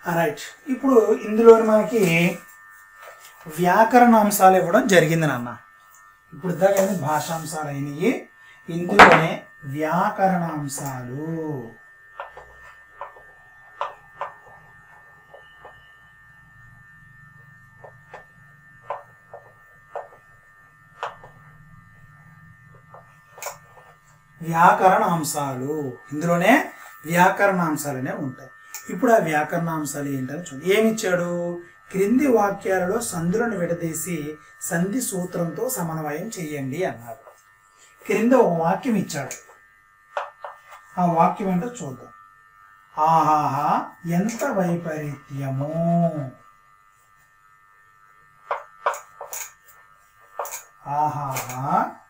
Right ఇప్పుడు ఇందులోని మనకి వ్యాకరణ అంశాలు ఇవ్వడం జరిగింది నాన్న ఇప్పుడు దాకా ఏంది భాషాంశాలు అయినాయి ఇందులోనే వ్యాకరణ అంశాలు వ్యాకరణ అంశాలు ఇందులోనే వ్యాకరణ అంశాలనే ఉంటాయి ఇప్పుడు ఆ వ్యాకరణ అంశాలు ఏంటని చూడండి ఏమి ఇచ్చాడు క్రింది వాక్యాలలో సందులను విడదీసి సంధి సూత్రంతో సమన్వయం చేయండి అన్నాడు క్రింద ఒక వాక్యం ఇచ్చాడు ఆ వాక్యం ఏంటో చూద్దాం ఆహాహా ఎంత వైపరీత్యము ఆహాహా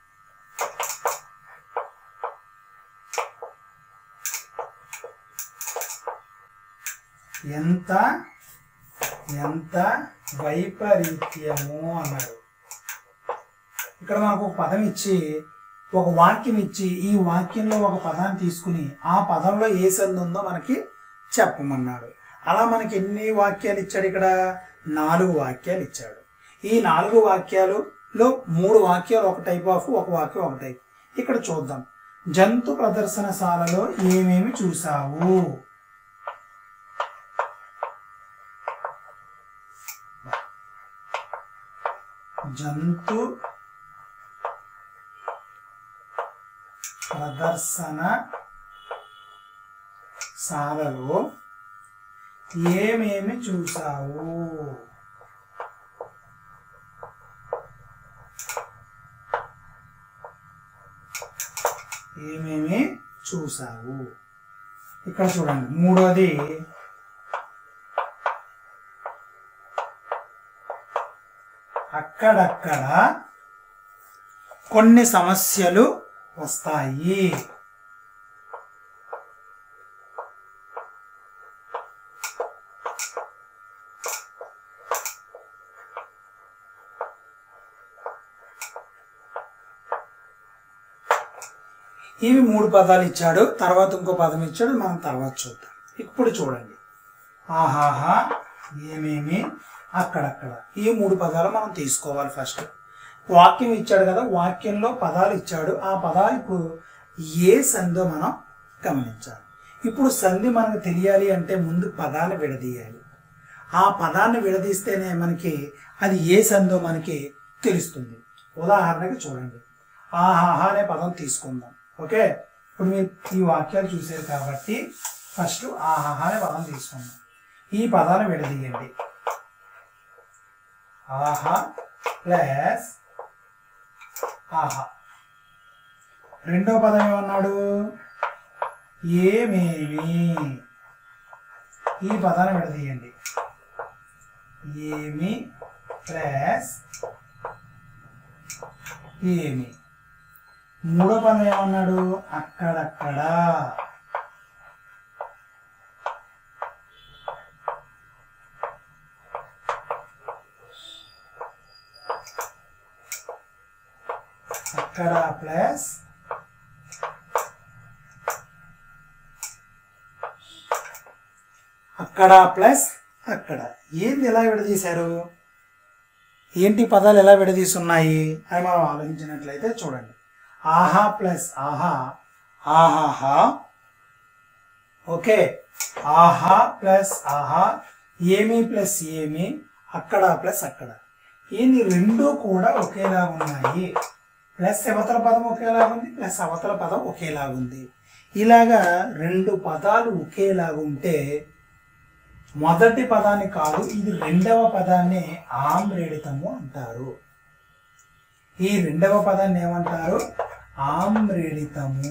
ఎంత ఎంత వైపరీత్యము అన్నాడు ఇక్కడ మనకు ఒక పదం ఇచ్చి ఒక వాక్యం ఇచ్చి ఈ వాక్యంలో ఒక పదాన్ని తీసుకుని ఆ పదంలో ఏ సంధి ఉందో మనకి చెప్పమన్నాడు అలా మనకి ఎన్ని వాక్యాలు ఇచ్చాడు ఇక్కడ నాలుగు వాక్యాలు ఇచ్చాడు ఈ నాలుగు వాక్యాలులో మూడు వాక్యాలు ఒక టైప్ ఆఫ్ ఒక వాక్యం ఒక టైప్ ఇక్కడ చూద్దాం జంతు ప్రదర్శనశాలలో ఏమేమి చూసావు జంతు ప్రదర్శన శాలలో ఏమేమి చూసావు ఏమేమి చూసావు ఇక్కడ చూడండి మూడోది అక్కడక్కడ కొన్ని సమస్యలు వస్తాయి ఇవి మూడు పదాలు ఇచ్చాడు తర్వాత ఇంకో పదం ఇచ్చాడు మనం తర్వాత చూద్దాం ఇప్పుడు చూడండి ఆహాహా ఏమేమి అక్కడక్కడ ఈ మూడు పదాలు మనం తీసుకోవాలి ఫస్ట్ వాక్యం ఇచ్చాడు కదా వాక్యంలో పదాలు ఇచ్చాడు ఆ పదాలకు ఏ సందో మనం గమనించాలి ఇప్పుడు సంధి మనకు తెలియాలి అంటే ముందు పదాలు విడదీయాలి ఆ పదాన్ని విడదీస్తేనే మనకి అది ఏ సందో మనకి తెలుస్తుంది ఉదాహరణకి చూడండి ఆహాహా అనే పదం తీసుకుందాం ఓకే ఇప్పుడు మీరు ఈ వాక్యాలు చూసారు కాబట్టి ఫస్ట్ ఆహాహా అనే పదం తీసుకుందాం ఈ పదాన్ని విడదీయండి ఆహా ప్లస్ ఆహా రెండో పదం ఏమన్నాడు ఏమేమి ఈ పదాన్ని విడదీయండి ఏమి ప్లస్ ఏమి మూడో పదం ఏమన్నాడు అక్కడక్కడ అక్కడ ప్లస్ అక్కడ ప్లస్ అక్కడ ఏంది ఎలా విడదీశారు ఏంటి పదాలు ఎలా విడదీస్తున్నాయి అని మనం ఆలోచించినట్లయితే చూడండి ఆహా ప్లస్ ఆహా ఆహాహా ఓకే ఆహా ప్లస్ ఆహా ఏమి ప్లస్ ఏమి అక్కడ ప్లస్ అక్కడ ఏంది రెండు కూడా ఒకేలా ఉన్నాయి ప్లస్ అవతల పదం ఒకేలాగుంది ప్లస్ అవతల పదం ఒకేలాగుంది ఇలాగా రెండు పదాలు ఒకేలాగుంటే మొదటి పదాన్ని కాదు ఇది రెండవ పదాన్ని ఆమ్రేడితము అంటారు ఈ రెండవ పదాన్ని ఏమంటారు ఆమ్రేడితము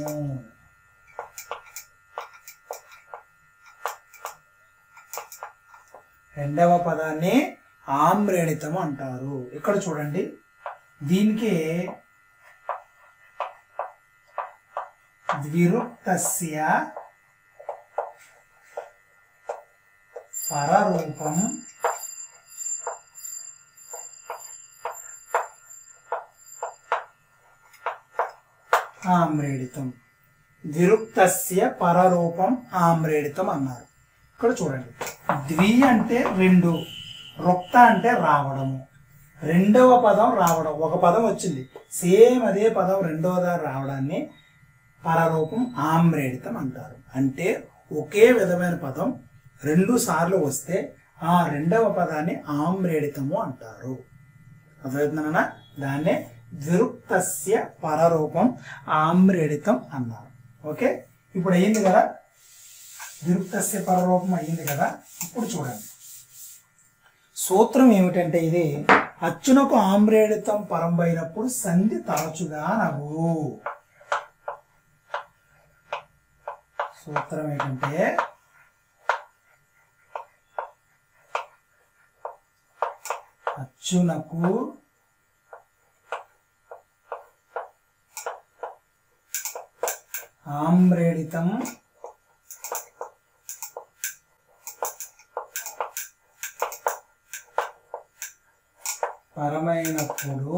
రెండవ పదాన్ని ఆమ్రేడితము అంటారు ఇక్కడ చూడండి దీనికి ద్విరుక్తస్య పరరూపం ఆమ్రేడితం ద్విరుక్తస్య పరరూపం ఆమ్రేడితం అన్నారు ఇక్కడ చూడండి ద్వి అంటే రెండు రుక్త అంటే రావడము రెండవ పదం రావడం ఒక పదం వచ్చింది సేమ్ అదే పదం రెండవదా రావడాన్ని పరరూపం ఆమ్రేడితం అంటారు అంటే ఒకే విధమైన పదం రెండు సార్లు వస్తే ఆ రెండవ పదాన్ని ఆమ్రేడితము అంటారు అర్థమవుతుందన్న దాన్నే ద్విరుక్తస్య పరరూపం ఆమ్రేడితం అన్నారు ఓకే ఇప్పుడు అయ్యింది కదా ద్విరుక్తస్య పరరూపం అయ్యింది కదా ఇప్పుడు చూడండి సూత్రం ఏమిటంటే ఇది అచ్చునకు ఆమ్రేడితం పరంబైనప్పుడు సంధి తరచుగా నవ్వు సూత్రం ఏంటంటే అచ్చునకు ఆమ్రేడితం పరమైనప్పుడు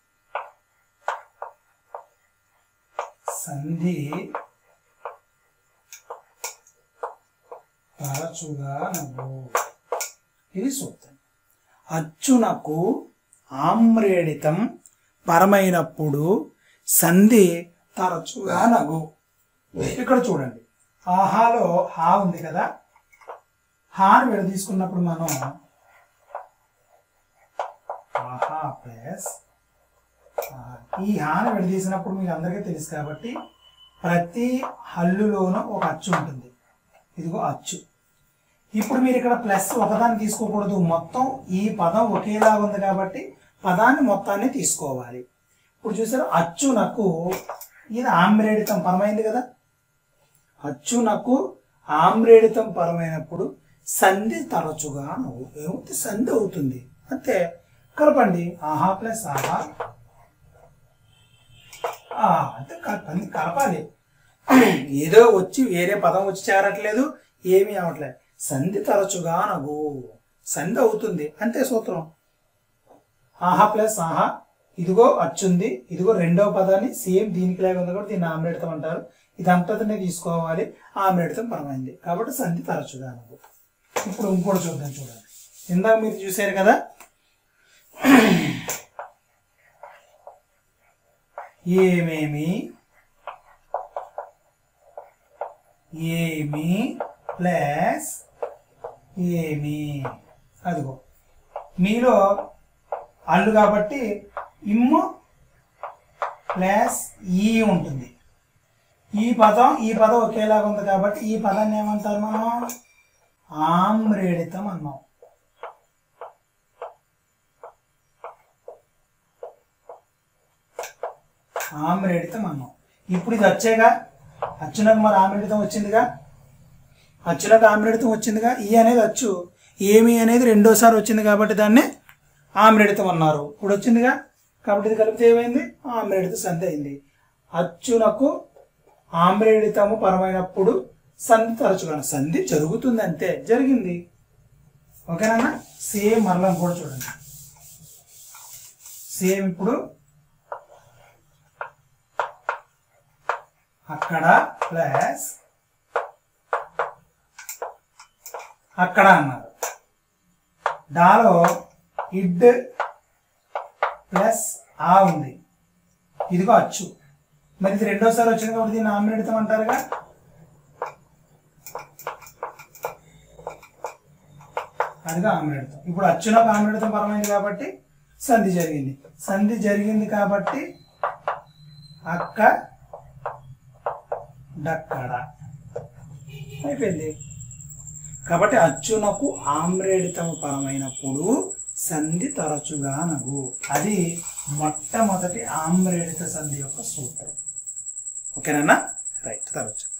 సంధి తరచుగా నవ్వు ఇది సూత్రం అచ్చునకు ఆమ్రేడితం పరమైనప్పుడు సంధి తరచుగా నగు ఇక్కడ చూడండి ఆహాలో హా ఉంది కదా హాని విడ తీసుకున్నప్పుడు మనం ఆహా ప్లస్ ఆహా. ఈ హాని విడదీసినప్పుడు మీకు అందరికీ తెలుసు కాబట్టి ప్రతి హల్లులోనూ ఒక అచ్చు ఉంటుంది ఇదిగో అచ్చు ఇప్పుడు మీరు ఇక్కడ ప్లస్ ఒకదాన్ని తీసుకోకూడదు మొత్తం ఈ పదం ఒకేలాగా ఉంది కాబట్టి పదాన్ని మొత్తాన్ని తీసుకోవాలి ఇప్పుడు చూసారు అచ్చునకు ఇది ఆమ్రేడితం పరమైంది కదా అచ్చునకు ఆమ్రేడితం పరమైనప్పుడు సంధి తరచుగా నువ్వు ఏమవుతుంది సంధి అవుతుంది అంతే కలపండి ఆహా ప్లస్ ఆహా ఆ, అంటే కలపండి కలపాలి ఏదో వచ్చి వేరే పదం వచ్చి చేరట్లేదు ఏమీ అవట్లేదు సంధి తరచుగా నగు సంధి అవుతుంది అంతే సూత్రం ఆహా ప్లస్ ఆహా ఇదిగో అచ్చుంది ఇదిగో రెండవ పదాన్ని సేమ్ దీనికి లాగా ఉంది కూడా దీన్ని ఆమ్లెడతం అంటారు ఇదంతటినే తీసుకోవాలి ఆమ్లెడతం పరమైంది కాబట్టి సంధి తరచుగా నగు ఇప్పుడు ఇంకోటి చూద్దాం చూడండి ఇందాక మీరు చూశారు కదా ఏమేమి ఏమి ప్లస్ ఏమి అదిగో మీలో అల్లు కాబట్టి ఇమ్ము ప్లస్ ఈ ఉంటుంది ఈ పదం ఈ పదం ఒకేలాగా ఉంది కాబట్టి ఈ పదాన్ని ఏమంటారు మనం ఆమ్రేడితం అన్నాం ఆమ్రేడితం అన్నాం ఇప్పుడు ఇది వచ్చేగా అచ్చునకు మరి ఆమ్రేడితం వచ్చిందిగా అచ్చునకు ఆమ్రేడితం వచ్చిందిగా ఈ అనేది అచ్చు ఏమి అనేది రెండోసారి వచ్చింది కాబట్టి దాన్ని ఆమ్రేడితం అన్నారు ఇప్పుడు వచ్చిందిగా కాబట్టి ఇది కలిపితే ఏమైంది ఆమ్రేడిత సంధి అయింది అచ్చునకు ఆమ్రేడితము పరమైనప్పుడు సంధి తరచుగా సంధి జరుగుతుంది అంతే జరిగింది ఓకేనా సేమ్ మరలా కూడా చూడండి సేమ్ ఇప్పుడు అక్కడ ప్లస్ అక్కడ అన్నారు డాలో ఇడ్ ప్లస్ ఆ ఉంది ఇదిగో అచ్చు మరి ఇది రెండోసారి వచ్చింది కాబట్టి దీన్ని ఆమ్లెడితం అంటారుగా అదిగా ఆమ్లెడితం ఇప్పుడు అచ్చునకు ఆమ్లెడితం పరమైంది కాబట్టి సంధి జరిగింది సంధి జరిగింది కాబట్టి అక్క డక్కడ అయిపోయింది కాబట్టి అచ్చునకు ఆమ్రేడితము పరమైనప్పుడు సంధి తరచుగా నగు అది మొట్టమొదటి ఆమ్రేడిత సంధి యొక్క సూత్రం ఓకేనా రైట్ తరచు